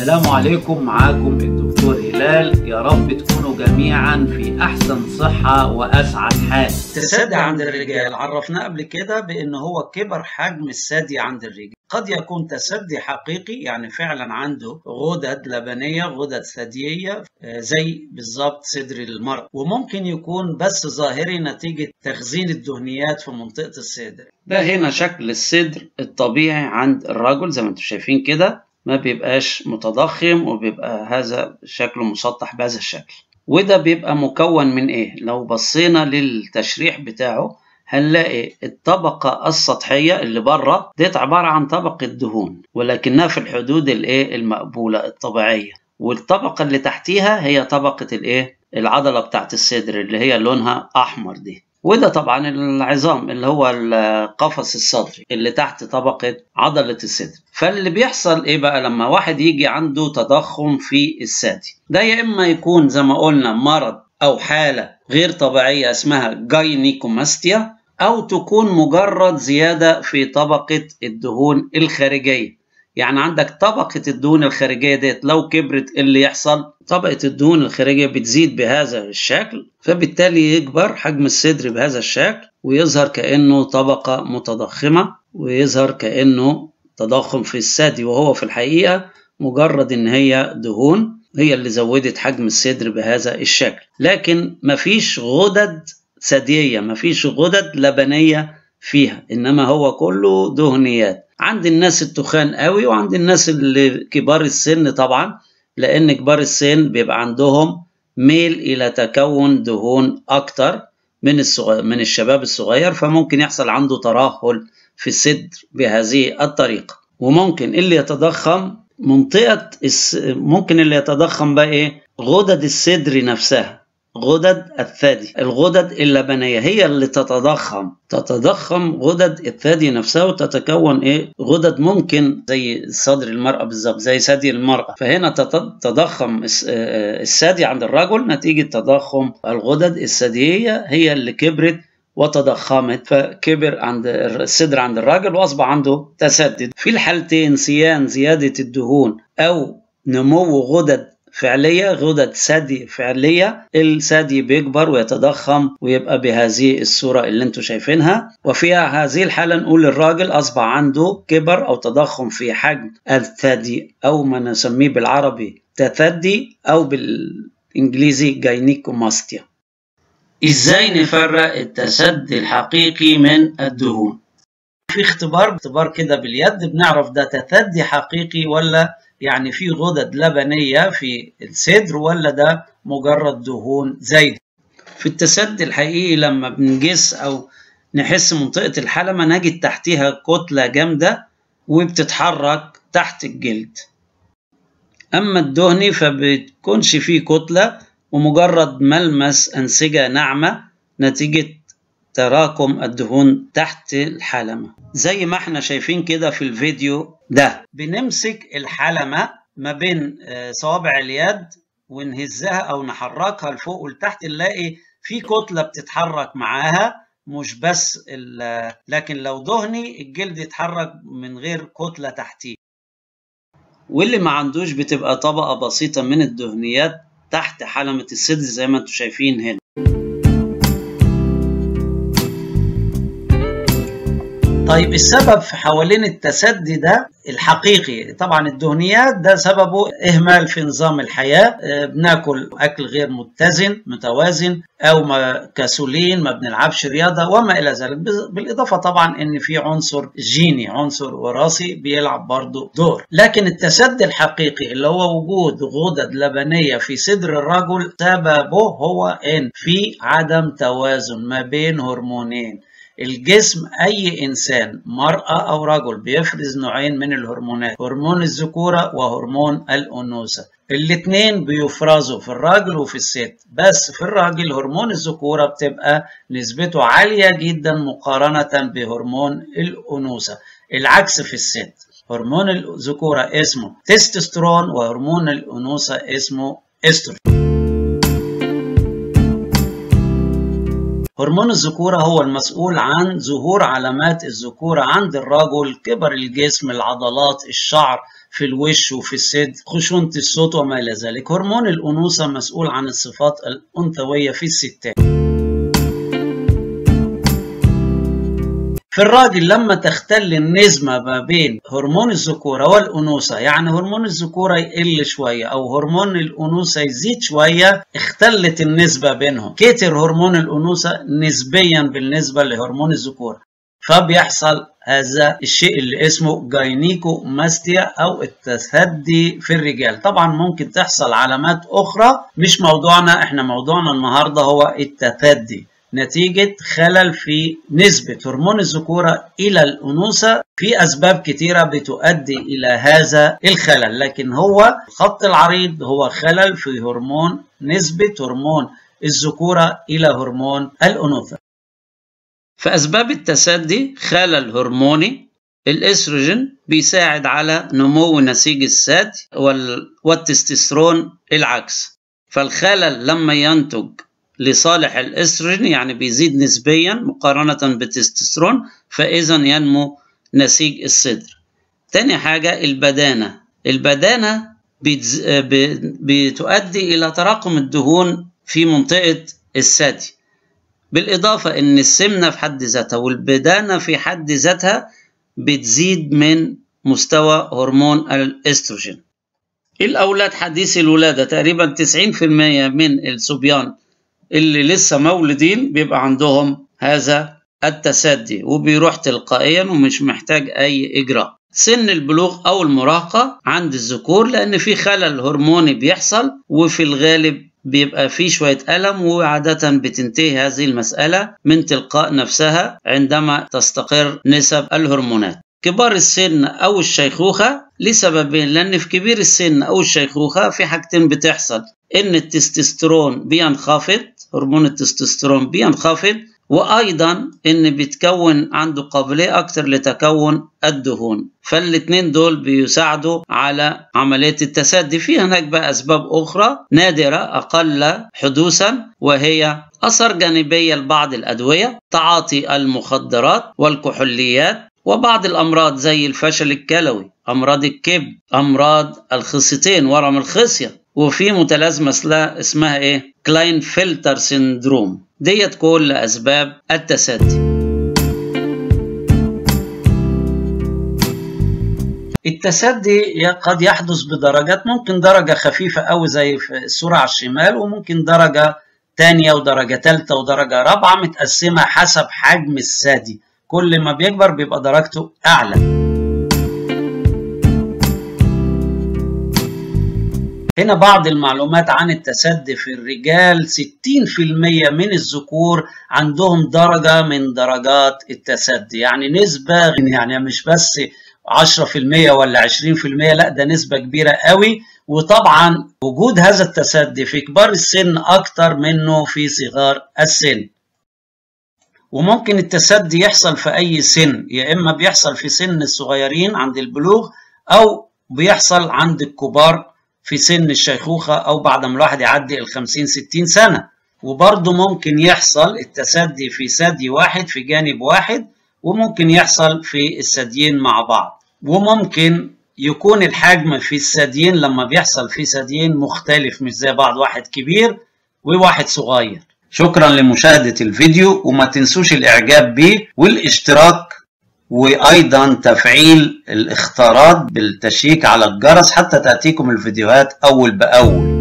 السلام عليكم معاكم الدكتور هلال يا رب تكونوا جميعا في احسن صحة واسعد حال التسدي عند الرجال عرفناه قبل كده بان هو كبر حجم الثدي عند الرجال قد يكون تسدي حقيقي يعني فعلا عنده غدد لبنية غدد ثديية زي بالظبط صدر المرأة وممكن يكون بس ظاهري نتيجة تخزين الدهنيات في منطقة الصدر ده هنا شكل الصدر الطبيعي عند الرجل زي ما انتم شايفين كده ما بيبقاش متضخم وبيبقى هذا شكله مسطح بهذا الشكل وده بيبقى مكون من ايه لو بصينا للتشريح بتاعه هنلاقي الطبقة السطحية اللي بره ديت عبارة عن طبقة دهون ولكنها في الحدود الايه المقبولة الطبيعية والطبقة اللي تحتيها هي طبقة الايه العضلة بتاعت الصدر اللي هي لونها أحمر دي وده طبعا العظام اللي هو القفص الصدري اللي تحت طبقة عضلة الصدر فاللي بيحصل ايه بقى لما واحد يجي عنده تضخم في الثدي ده يا اما يكون زي ما قلنا مرض او حالة غير طبيعية اسمها جاينيكوماستيا او تكون مجرد زيادة في طبقة الدهون الخارجية يعني عندك طبقة الدهون الخارجية ديت لو كبرت اللي يحصل طبقة الدهون الخارجية بتزيد بهذا الشكل فبالتالي يكبر حجم الصدر بهذا الشكل ويظهر كأنه طبقة متضخمة ويظهر كأنه تضخم في الثدي وهو في الحقيقة مجرد إن هي دهون هي اللي زودت حجم الصدر بهذا الشكل لكن مفيش غدد ثديية مفيش غدد لبنية فيها إنما هو كله دهنيات عند الناس التخان قوي وعند الناس اللي كبار السن طبعا لان كبار السن بيبقى عندهم ميل الى تكون دهون اكتر من الصغير من الشباب الصغير فممكن يحصل عنده ترهل في الصدر بهذه الطريقه وممكن اللي يتضخم منطقه ممكن اللي يتضخم بقى ايه غدد الصدر نفسها غدد الثدي الغدد اللبنية هي اللي تتضخم تتضخم غدد الثدي نفسها وتتكون ايه غدد ممكن زي صدر المرأة بالظبط زي ثدي المرأة فهنا تضخم الثدي عند الرجل نتيجة تضخم الغدد الثديية هي اللي كبرت وتضخمت فكبر عند الصدر عند الراجل واصبح عنده تسدد في الحالتين سيان زيادة الدهون او نمو غدد فعلية غدد ثدي فعلية الثدي بيكبر ويتضخم ويبقى بهذه الصورة اللي انتم شايفينها وفيها هذه الحالة نقول الراجل أصبح عنده كبر أو تضخم في حجم الثدي أو ما نسميه بالعربي تثدي أو بالإنجليزي جاينيكوماستيا إزاي نفرق التسدي الحقيقي من الدهون في اختبار اختبار كده باليد بنعرف ده تثدي حقيقي ولا يعني في غدد لبنية في الصدر ولا ده مجرد دهون زايدة في التسدي الحقيقي لما بنجس أو نحس منطقة الحلمة نجد تحتها كتلة جامدة وبتتحرك تحت الجلد أما الدهني فبتكونش فيه كتلة ومجرد ملمس أنسجة ناعمة نتيجة تراكم الدهون تحت الحلمة زي ما احنا شايفين كده في الفيديو ده بنمسك الحلمة ما بين صوابع اليد ونهزها او نحركها لفوق ولتحت نلاقي في كتلة بتتحرك معاها مش بس لكن لو دهني الجلد يتحرك من غير كتلة تحتيه واللي ما عندوش بتبقى طبقة بسيطة من الدهنيات تحت حلمة الصدر زي ما انتم شايفين هنا طيب السبب في حوالين التسدي ده الحقيقي طبعا الدهنيات ده سببه اهمال في نظام الحياه بناكل اكل غير متزن متوازن او ما كسولين ما بنلعبش رياضه وما الى ذلك بالاضافه طبعا ان في عنصر جيني عنصر وراثي بيلعب برضه دور لكن التسدي الحقيقي اللي هو وجود غدد لبنيه في صدر الرجل سببه هو ان في عدم توازن ما بين هرمونين الجسم أي إنسان مرأة أو رجل بيفرز نوعين من الهرمونات هرمون الذكورة وهرمون الأنوثة الاثنين بيفرزوا في الراجل وفي الست بس في الراجل هرمون الذكورة بتبقى نسبته عالية جدا مقارنة بهرمون الأنوثة العكس في الست هرمون الذكورة اسمه تستوستيرون وهرمون الأنوثة اسمه استروجين هرمون الذكورة هو المسؤول عن ظهور علامات الذكورة عند الرجل كبر الجسم العضلات الشعر في الوش وفي الصدر خشونة الصوت وما إلى ذلك هرمون الأنوثة مسؤول عن الصفات الأنثوية في الستات في الراجل لما تختل النسبة ما بين هرمون الذكورة والأنوثة يعني هرمون الذكورة يقل شوية أو هرمون الأنوثة يزيد شوية اختلت النسبة بينهم كتر هرمون الأنوثة نسبيا بالنسبة لهرمون الذكورة فبيحصل هذا الشيء اللي اسمه جاينيكو ماستيا أو التثدي في الرجال طبعا ممكن تحصل علامات أخرى مش موضوعنا احنا موضوعنا النهاردة هو التثدي نتيجة خلل في نسبة هرمون الذكورة إلى الأنوثة في أسباب كتيرة بتؤدي إلى هذا الخلل لكن هو الخط العريض هو خلل في هرمون نسبة هرمون الذكورة إلى هرمون الأنوثة فأسباب التسدي خلل هرموني الاستروجين بيساعد على نمو نسيج الثدي والتستوستيرون العكس فالخلل لما ينتج لصالح الاستروجين يعني بيزيد نسبيا مقارنة بالتستوستيرون فإذا ينمو نسيج الصدر. تاني حاجة البدانة، البدانة بتز... بتؤدي إلى تراكم الدهون في منطقة الثدي. بالإضافة إن السمنة في حد ذاتها والبدانة في حد ذاتها بتزيد من مستوى هرمون الاستروجين. الأولاد حديث الولادة تقريبا 90% من الصبيان اللي لسه مولودين بيبقى عندهم هذا التسدي وبيروح تلقائيا ومش محتاج اي اجراء سن البلوغ او المراهقه عند الذكور لان في خلل هرموني بيحصل وفي الغالب بيبقى في شويه الم وعاده بتنتهي هذه المساله من تلقاء نفسها عندما تستقر نسب الهرمونات كبار السن او الشيخوخه لسببين لان في كبير السن او الشيخوخه في حاجتين بتحصل ان التستوستيرون بينخفض هرمون التستوستيرون بينخفض وايضا ان بيتكون عنده قابليه اكتر لتكون الدهون فالاثنين دول بيساعدوا على عمليه التسدي في هناك بقى اسباب اخرى نادره اقل حدوثا وهي اثر جانبيه لبعض الادويه تعاطي المخدرات والكحوليات وبعض الامراض زي الفشل الكلوي امراض الكبد امراض الخصيتين ورم الخصيه وفي متلازمه اسمها ايه كلاين فلتر سيندروم ديت كل اسباب التسدي التسدي قد يحدث بدرجات ممكن درجة خفيفة أوي زي في الصورة على الشمال وممكن درجة تانية ودرجة تالتة ودرجة رابعة متقسمة حسب حجم الثدي كل ما بيكبر بيبقى درجته أعلى هنا بعض المعلومات عن التسدي في الرجال 60% من الذكور عندهم درجة من درجات التسدي يعني نسبة يعني مش بس 10% ولا 20% لا ده نسبة كبيرة قوي وطبعا وجود هذا التسدي في كبار السن أكتر منه في صغار السن وممكن التسدي يحصل في أي سن يا إما بيحصل في سن الصغيرين عند البلوغ أو بيحصل عند الكبار في سن الشيخوخة أو بعد ما الواحد يعدي ال 50 60 سنة وبرضه ممكن يحصل التسدي في ثدي واحد في جانب واحد وممكن يحصل في الثديين مع بعض وممكن يكون الحجم في الثديين لما بيحصل في ثديين مختلف مش زي بعض واحد كبير وواحد صغير شكرا لمشاهدة الفيديو وما تنسوش الاعجاب به والاشتراك وايضا تفعيل الاختارات بالتشيك على الجرس حتى تأتيكم الفيديوهات اول باول